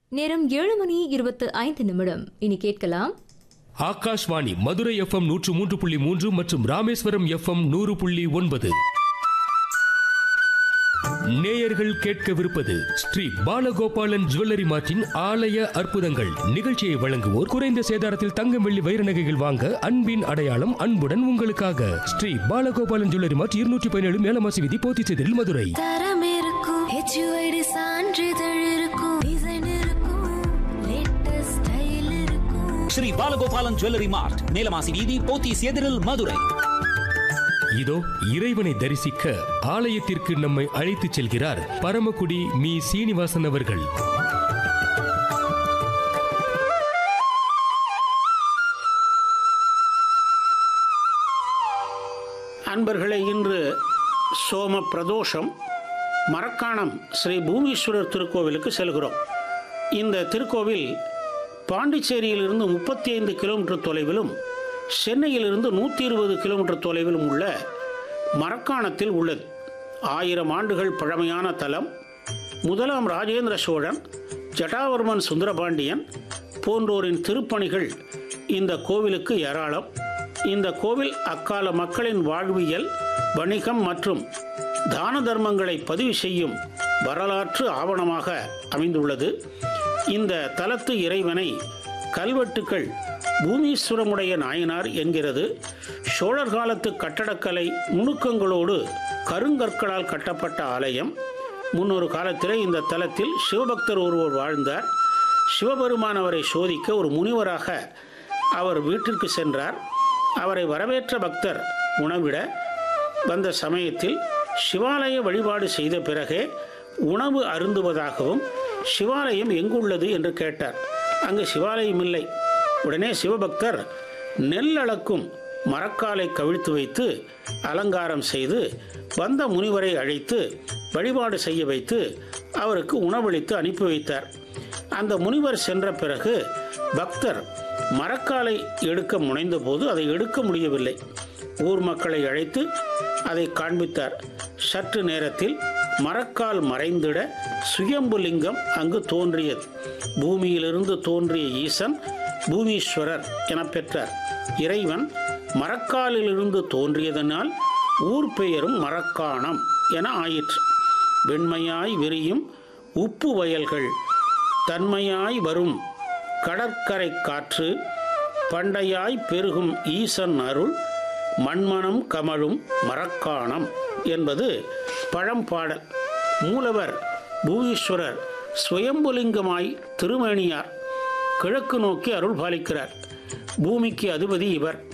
நேரம் ஏழு மணி இருபத்து ஐந்து நிமிடம் இனி கேட்கலாம் ஆகாஷ்வாணி மதுரை எஃப்எம் நூற்று மூன்று புள்ளி மூன்று மற்றும் ராமேஸ்வரம் எஃப்எம் நூறு புள்ளி ஒன்பது நேயர்கள் கேட்கவிருப்பது ஸ்ரீ பாலகோபாலன் ஜுவல்லரி மார்ட்டின் ஆலய அற்புதங்கள் நிகழ்ச்சியை வழங்குவோர் குறைந்த சேதாரத்தில் தங்கம் வெள்ளி வைர நகைகள் வாங்க அன்பின் அடையாளம் அன்புடன் உங்களுக்காக ஸ்ரீ பாலகோபாலன் ஜுவல்லரி மார்ட் இருநூற்றி பதினேழு மேலமாசி விதி போத்திச்செதில் மதுரை தரம் இருக்கும் ஹெச்யூஐடி சான்றிதழ் இருக்கும் டிசைன் இருக்கும் லேட்டஸ்ட் ஸ்டைல் இருக்கும் ஸ்ரீ பாலகோபாலன் ஜுவல்லரி மார்ட் நீலமாசி வீதி போத்தீஸ் எதிரில் மதுரை இதோ இறைவனை தரிசிக்க ஆலயத்திற்கு நம்மை அழைத்துச் செல்கிறார் பரமக்குடி மீ சீனிவாசன் அவர்கள் அன்பர்களே இன்று சோம பிரதோஷம் மரக்காணம் ஸ்ரீ பூமீஸ்வரர் திருக்கோவிலுக்கு செல்கிறோம் இந்த திருக்கோவில் பாண்டிச்சேரியிலிருந்து முப்பத்தி ஐந்து கிலோமீட்டர் தொலைவிலும் சென்னையிலிருந்து நூற்றி இருபது கிலோமீட்டர் தொலைவிலும் உள்ள மரக்காணத்தில் உள்ளது ஆயிரம் ஆண்டுகள் பழமையான தலம் முதலாம் ராஜேந்திர சோழன் ஜட்டாவர்மன் சுந்தரபாண்டியன் போன்றோரின் திருப்பணிகள் இந்த கோவிலுக்கு ஏராளம் இந்த கோவில் அக்கால மக்களின் வாழ்வியல் வணிகம் மற்றும் தான தர்மங்களை பதிவு செய்யும் வரலாற்று ஆவணமாக அமைந்துள்ளது இந்த தலத்து இறைவனை கல்வெட்டுக்கள் பூமீஸ்வரமுடைய நாயனார் என்கிறது சோழர் காலத்து கட்டடக்கலை நுணுக்கங்களோடு கருங்கற்களால் கட்டப்பட்ட ஆலயம் முன்னொரு காலத்திலே இந்த தலத்தில் சிவபக்தர் ஒருவர் வாழ்ந்தார் சிவபெருமான் அவரை சோதிக்க ஒரு முனிவராக அவர் வீட்டிற்கு சென்றார் அவரை வரவேற்ற பக்தர் உணவிட வந்த சமயத்தில் சிவாலய வழிபாடு செய்த பிறகே உணவு அருந்துவதாகவும் சிவாலயம் எங்குள்ளது என்று கேட்டார் அங்கு சிவாலயம் இல்லை உடனே சிவபக்தர் நெல் அளக்கும் மரக்காலை கவிழ்த்து வைத்து அலங்காரம் செய்து வந்த முனிவரை அழைத்து வழிபாடு செய்ய வைத்து அவருக்கு உணவளித்து அனுப்பி வைத்தார் அந்த முனிவர் சென்ற பிறகு பக்தர் மரக்காலை எடுக்க முனைந்தபோது அதை எடுக்க முடியவில்லை ஊர் மக்களை அழைத்து அதை காண்பித்தார் சற்று நேரத்தில் மரக்கால் மறைந்திட சுயம்புலிங்கம் அங்கு தோன்றியது பூமியிலிருந்து தோன்றிய ஈசன் பூமீஸ்வரர் என பெற்றார் இறைவன் மரக்காலிலிருந்து தோன்றியதனால் ஊர் பெயரும் மரக்காணம் என ஆயிற்று வெண்மையாய் விரியும் உப்பு வயல்கள் தன்மையாய் வரும் கடற்கரை காற்று பண்டையாய் பெருகும் ஈசன் அருள் மண்மணம் கமழும் மரக்காணம் என்பது பழம்பாடல் மூலவர் பூவீஸ்வரர் சுயம்புலிங்கமாய் திருமேனியார் கிழக்கு நோக்கி அருள் பாலிக்கிறார் பூமிக்கு அதிபதி இவர்